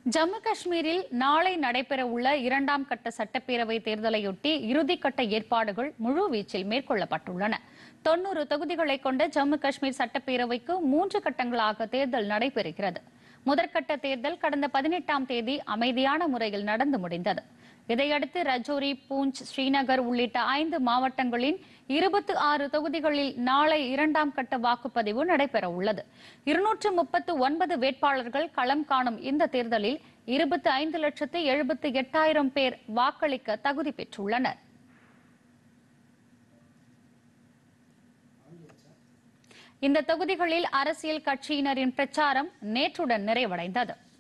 ஜம்மு காஷ்மீரில் நாளை நடைபெறவுள்ள இரண்டாம் கட்ட சட்டப்பேரவை தேர்தலையொட்டி இறுதிக்கட்ட ஏற்பாடுகள் முழுவீச்சில் மேற்கொள்ளப்பட்டுள்ளன தொன்னூறு தொகுதிகளை கொண்ட ஜம்மு காஷ்மீர் சட்டப்பேரவைக்கு மூன்று கட்டங்களாக தேர்தல் நடைபெறுகிறது முதற்கட்ட தேர்தல் கடந்த பதினெட்டாம் தேதி அமைதியான முறையில் நடந்து முடிந்தது இதையடுத்து ரஜோரி பூஞ்ச் ஸ்ரீநகர் உள்ளிட்ட ஐந்து மாவட்டங்களின் இருபத்தி ஆறு தொகுதிகளில் நாளை இரண்டாம் கட்ட வாக்குப்பதிவு நடைபெற உள்ளது இருநூற்று முப்பத்து ஒன்பது வேட்பாளர்கள் களம் காணும் இந்த தேர்தலில் இருபத்தி ஐந்து லட்சத்து எழுபத்தி எட்டாயிரம் பேர் வாக்களிக்க தகுதி பெற்றுள்ளனர் இந்த தொகுதிகளில் அரசியல் கட்சியினரின் பிரச்சாரம் நேற்றுடன் நிறைவடைந்தது